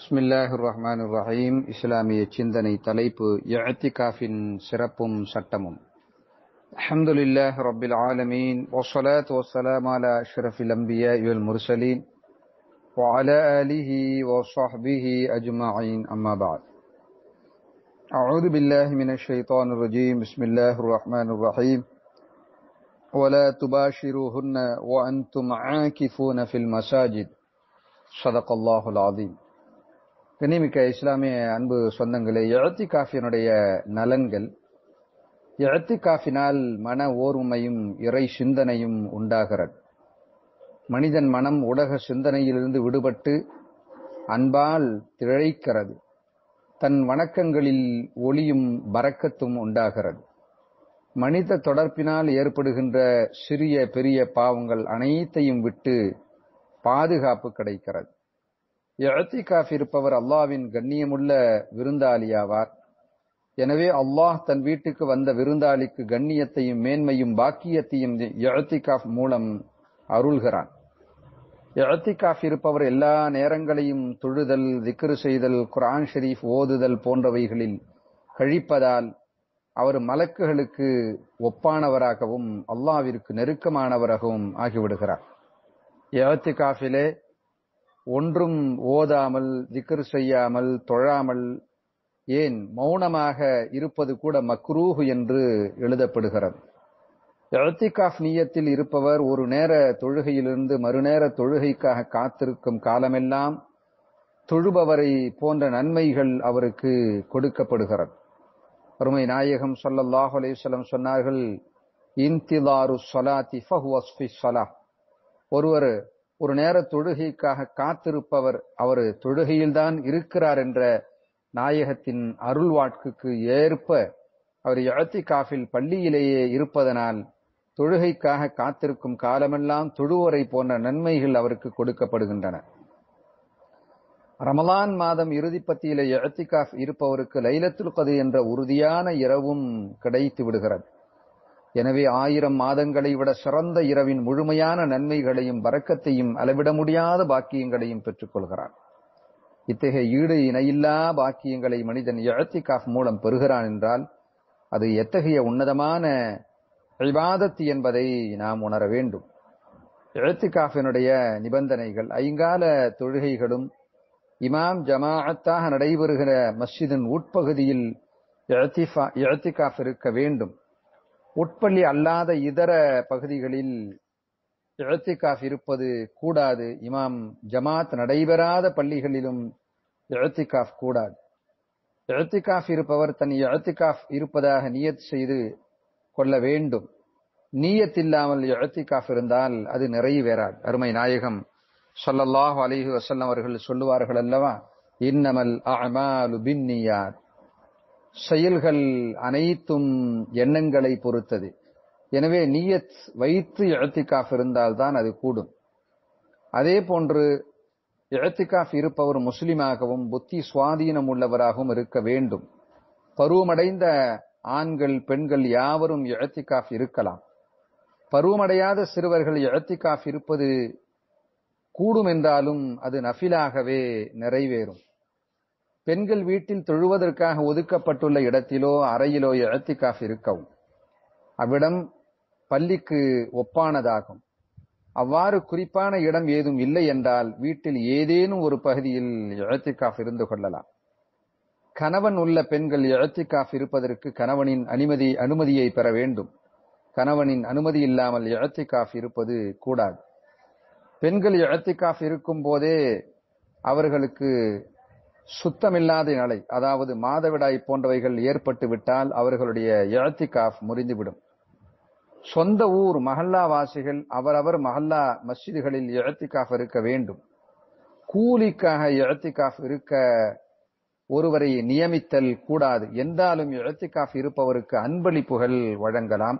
பிஸ்மில்லாஹிர் ரஹ்மானிர் ரஹீம் இஸ்லாமிய சிந்தனை தலைப்பு இஅ்திகாஃபின் சிறப்பும் சட்டமும் அல்ஹம்துலில்லாஹி ரப்பில் ஆலமீன் வஸ்ஸலாத்து வஸ்ஸலாமு அலா அஷ்ரஃபில் அன்பியாஇ வல் முர்சலீன் وعلى آله وصحبه أجمعين أما بعد أعوذ بالله من الشيطان الرجيم بسم الله الرحمن الرحيم ولا تباشروهن وأنتم عاكفون في المساجد صدق الله العظيم கண்ணிமிக்க இஸ்லாமிய அன்பு சொந்தங்களே எழுத்தி காஃபியினுடைய நலன்கள் எழுத்தி காஃபினால் மன ஓர்மையும் இறை சிந்தனையும் உண்டாகிறது மனிதன் மனம் உலக சிந்தனையிலிருந்து விடுபட்டு அன்பால் திளைக்கிறது தன் வணக்கங்களில் ஒளியும் பறக்கத்தும் உண்டாகிறது மனித தொடர்பினால் ஏற்படுகின்ற சிறிய பெரிய பாவங்கள் அனைத்தையும் விட்டு பாதுகாப்பு கிடைக்கிறது எழுத்திகாஃப் இருப்பவர் அல்லாவின் கண்ணியமுள்ள விருந்தாளியாவார் எனவே அல்லாஹ் தன் வீட்டுக்கு வந்த விருந்தாளிக்கு கண்ணியத்தையும் மேன்மையும் பாக்கியத்தையும் எழுத்திகாஃப் மூலம் அருள்கிறான் எழுத்திகாஃப் இருப்பவர் எல்லா நேரங்களையும் தொழுதல் திக்ரு செய்தல் குரான் ஷெரீஃப் ஓதுதல் போன்றவைகளில் கழிப்பதால் அவர் மலக்குகளுக்கு ஒப்பானவராகவும் அல்லாவிற்கு நெருக்கமானவராகவும் ஆகிவிடுகிறார் எழுத்திகாஃபிலே ஒன்றும் ஓதாமல் திக்ர் செய்யாமல் தொழாமல் ஏன் மௌனமாக இருப்பது கூட மக்ரூஹ் என்று எழுதப்படுகிறது எழுத்திகாஃப் நீயத்தில் இருப்பவர் ஒரு நேர தொழுகையிலிருந்து மறுநேர தொழுகைக்காக காத்திருக்கும் காலமெல்லாம் தொழுபவரை போன்ற நன்மைகள் அவருக்கு கொடுக்கப்படுகிறது அருமை நாயகம் சொல்லல்லாஹ் அலையம் சொன்னார்கள் இன்திலாரு சொலாத்தி ஃபஹுவஸ்ஃபி சொலா ஒருவர் ஒரு நேர தொழுகைக்காக காத்திருப்பவர் அவர் தொழுகையில்தான் இருக்கிறார் என்ற நாயகத்தின் அருள் வாட்குக்கு ஏற்ப அவர் எழுத்தி காஃபில் பள்ளியிலேயே இருப்பதனால் தொழுகைக்காக காத்திருக்கும் காலமெல்லாம் தொழுவோரை போன்ற நன்மைகள் அவருக்கு கொடுக்கப்படுகின்றன ரமலான் மாதம் இறுதி பத்தியில எழுத்திகாஃப் இருப்பவருக்கு லைலத்துல் கது என்ற உறுதியான இரவும் கிடைத்து விடுகிறது எனவே ஆயிரம் மாதங்களை விட சிறந்த இரவின் முழுமையான நன்மைகளையும் வரக்கத்தையும் அளவிட முடியாத பாக்கியங்களையும் பெற்றுக் கொள்கிறார் இத்தகைய ஈடு இணையில்லா பாக்கியங்களை மனிதன் எழுத்திகாஃப் மூலம் பெறுகிறான் என்றால் அது எத்தகைய உன்னதமான இபாதத் என்பதை நாம் உணர வேண்டும் எழுத்திகாஃபினுடைய நிபந்தனைகள் ஐங்கால தொழுகைகளும் இமாம் ஜமாஅத்தாக நடைபெறுகிற மஸ்ஜிதின் உட்பகுதியில் எழுத்திகாஃப் இருக்க வேண்டும் உட்பள்ளி அல்லாத இதர பகுதிகளில் எழுத்திகாஃப் இருப்பது கூடாது இமாம் ஜமாத் நடைபெறாத பள்ளிகளிலும் எழுத்திகாஃப் கூடாது எழுத்திகாஃப் இருப்பவர் தன் எழுத்திகாஃப் இருப்பதாக நியத் செய்து கொள்ள வேண்டும் நீயத் இல்லாமல் எழுத்திகாஃப் இருந்தால் அது நிறைவேறாது அருமை நாயகம் சொல்லல்லாஹ் அலிஹு வசல்லம் அவர்கள் சொல்லுவார்கள் அல்லவா இன்னமல் அமாலு பின்னியார் செயல்கள் அனைத்தும் எண்ணங்களை பொறுத்தது எனவே நீயத் வைத்து எழுத்திகாஃப் இருந்தால்தான் அது கூடும் அதே போன்று எழுத்திகாஃப் இருப்பவர் முஸ்லிமாகவும் புத்தி சுவாதீனம் உள்ளவராகவும் இருக்க வேண்டும் பருவமடைந்த ஆண்கள் பெண்கள் யாவரும் எழுத்திகாஃப் இருக்கலாம் பருவமடையாத சிறுவர்கள் எழுத்திகாஃப் இருப்பது கூடும் என்றாலும் அது நஃபிலாகவே நிறைவேறும் பெண்கள் வீட்டில் தொழுவதற்காக ஒதுக்கப்பட்டுள்ள இடத்திலோ அறையிலோ எழுத்திகாஃப் இருக்கவும் அவ்விடம் பள்ளிக்கு ஒப்பானதாகும் அவ்வாறு குறிப்பான இடம் ஏதும் இல்லை என்றால் வீட்டில் ஏதேனும் ஒரு பகுதியில் எழுத்திகாஃப் இருந்து கொள்ளலாம் கணவன் உள்ள பெண்கள் எழுத்திகாஃப் இருப்பதற்கு கணவனின் அனுமதி அனுமதியை பெற வேண்டும் கணவனின் அனுமதி இல்லாமல் எழுத்திகாஃப் இருப்பது கூடாது பெண்கள் எழுத்திகாஃப் இருக்கும் போதே அவர்களுக்கு சுத்தமில்லாத நிலை அதாவது மாதவிடாய் போன்றவைகள் ஏற்பட்டு விட்டால் அவர்களுடைய எழுத்திகாஃப் முறிந்துவிடும் சொந்த ஊர் மஹல்லா வாசிகள் அவரவர் மஹல்லா மஸ்ஜிதுகளில் எழுத்திகாஃப் இருக்க வேண்டும் கூலிக்காக எழுத்திகாஃப் இருக்க ஒருவரை நியமித்தல் கூடாது என்றாலும் எழுத்திகாஃப் இருப்பவருக்கு அன்பளிப்புகள் வழங்கலாம்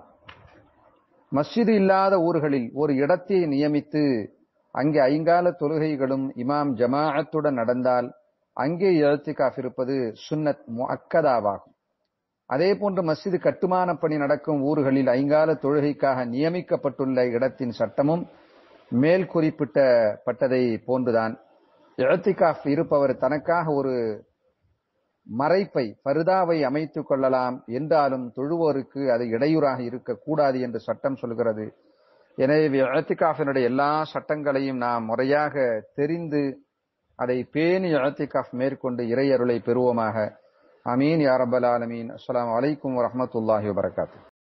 மஸ்ஜிது இல்லாத ஊர்களில் ஒரு இடத்தை நியமித்து அங்கே ஐங்கால தொழுகைகளும் இமாம் ஜமாஅத்துடன் நடந்தால் அங்கே எழுத்திகாஃப் இருப்பது சுன்னத் முஅக்கதாவாகும் அதே போன்று மஸ்ஜிது கட்டுமான பணி நடக்கும் ஊர்களில் ஐங்கால தொழுகைக்காக நியமிக்கப்பட்டுள்ள இடத்தின் சட்டமும் மேல் குறிப்பிட்டப்பட்டதை போன்றுதான் இழத்திகாஃப் இருப்பவர் தனக்காக ஒரு மறைப்பை பருதாவை அமைத்துக் கொள்ளலாம் என்றாலும் தொழுவோருக்கு அது இடையூறாக இருக்கக்கூடாது என்று சட்டம் சொல்கிறது எனவே இழத்திகாஃபினுடைய எல்லா சட்டங்களையும் நாம் முறையாக தெரிந்து அதை பேணி இழத்திகாஃப் மேற்கொண்டு இறையருளை பெறுவோமாக அமீன் யா ரப்பல் ஆலமீன் அஸ்ஸலாமு அலைக்கும் வரஹ்மத்துல்லாஹி வபரகாத்துஹு